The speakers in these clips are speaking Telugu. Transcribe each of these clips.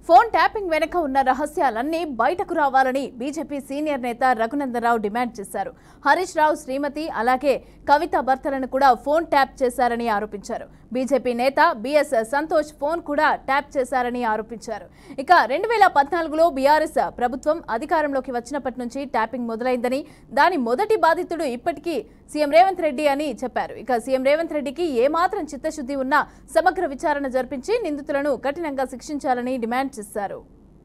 ఫోన్ ట్యాపింగ్ వెనుక ఉన్న రహస్యాలన్నీ బయటకు రావాలని బీజేపీ సీనియర్ నేత రఘునందరావు డిమాండ్ చేశారు హరీష్ రావు శ్రీమతి అలాగే కవిత భర్తలను కూడా ఫోన్ ట్యాప్ చేశారని ఆరోపించారు బీజేపీ నేత బిఎస్ సంతోష్ ఫోన్ కూడా ట్యాప్ చేశారని ఆరోపించారు ఇక రెండు వేల పద్నాలుగులో బీఆర్ఎస్ ప్రభుత్వం అధికారంలోకి వచ్చినప్పటి నుంచి ట్యాపింగ్ మొదలైందని దాని మొదటి బాధితుడు ఇప్పటికీ సీఎం రేవంత్ రెడ్డి అని చెప్పారు ఇక సీఎం రేవంత్ రెడ్డికి ఏమాత్రం చిత్తశుద్ధి ఉన్నా సమగ్ర విచారణ జరిపించి నిందితులను కఠినంగా శిక్షించాలని డిమాండ్ చేశారు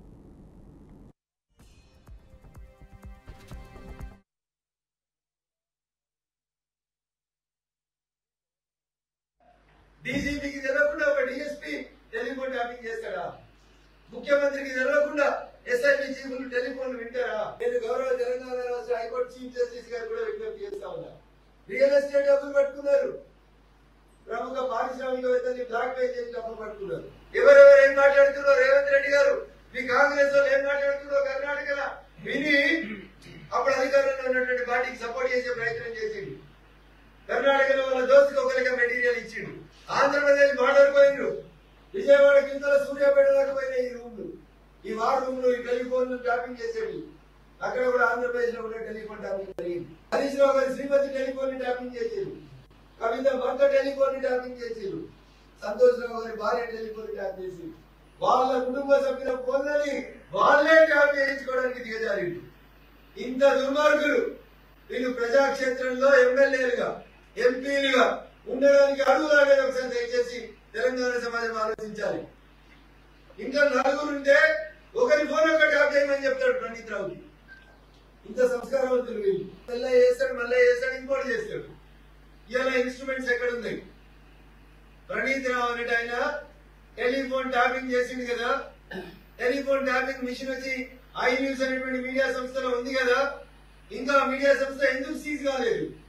డీజీపీకి తెలవకుండా ఒక డిఎస్పీ టెలిఫోన్ ట్యాపింగ్ చేస్తాడా ముఖ్యమంత్రికి తెలవకుండా ఎస్ఐబి చీఫ్లు టెలిఫోన్ వింటారా నేను గౌరవ తెలంగాణ రాష్ట్ర హైకోర్టు చీఫ్ జస్టిస్ గారు కూడా విజ్ఞప్తి చేస్తా ఉన్నా రియల్ ఎస్టేట్ డబ్బులు పట్టుకున్నారు ప్రముఖ పారిశ్రామికవేత్తని బ్లాక్ మెయిల్ చేసి డబ్బులు పట్టుకున్నారు ఎవరెవరు ఏం మాట్లాడుతున్నారో రేవంత్ రెడ్డి గారు మీ కాంగ్రెస్ వాళ్ళు ఏం మాట్లాడుతున్నారో కర్ణాటకలో విని అప్పుడు అధికారంలో ఉన్నటువంటి పార్టీకి సపోర్ట్ చేసే ప్రయత్నం చేసిండు కర్ణాటకలో వాళ్ళ దోస్తుకు ఒకరిగా మెటీరియల్ ఇచ్చిండు ఆంధ్రప్రదేశ్ బార్డర్ పోయిండ్రు విజయవాడ కింద సూర్యాపేట దాకా పోయిన ఈ రూమ్లు ఈ వార్ రూమ్లు ఈ టెలిఫోన్ ట్యాపింగ్ చేసేవి అక్కడ కూడా ఆంధ్రప్రదేశ్ లో కూడా టెలిఫోన్ ట్యాపింగ్ జరిగింది హరీష్ రావు గారి శ్రీమతి టెలిఫోన్ ట్యాపింగ్ చేసేది కవిత భర్త టెలిఫోన్ ట్యాపింగ్ చేసేది సంతోష్ రావు గారి భార్య టెలిఫోన్ ట్యాప్ చేసి వాళ్ళ కుటుంబ సభ్యుల ఫోన్లని వాళ్ళే ట్యాప్ చేయించుకోవడానికి దిగజారిండు ఇంత దుర్మార్గులు వీళ్ళు ప్రజాక్షేత్రంలో ఎమ్మెల్యేలుగా ఎంపీలుగా ఉండడానికి అడుగులాగేది ఒకసారి దయచేసి తెలంగాణ సమాజం ఆలోచించాలి ఇంకా నలుగురు ఉంటే ఒకరి ఫోన్ ఒక ట్యాప్ చేయమని చెప్తాడు పండిత్ రావుకి ఇంత సంస్కారవంతులు వీళ్ళు మళ్ళీ చేస్తాడు మళ్ళీ చేస్తాడు ఇంకోటి చేస్తాడు ఇవాళ ఇన్స్ట్రుమెంట్స్ ఎక్కడ ఉన్నాయి ప్రణీత్ రావు అనేటి ఆయన టెలిఫోన్ ట్యాపింగ్ చేసింది కదా టెలిఫోన్ ట్యాపింగ్ మిషన్ వచ్చి ఐ న్యూస్ అనేటువంటి మీడియా సంస్థలో ఉంది కదా ఇంకా మీడియా సంస్థ ఎందుకు సీజ్ కాలేదు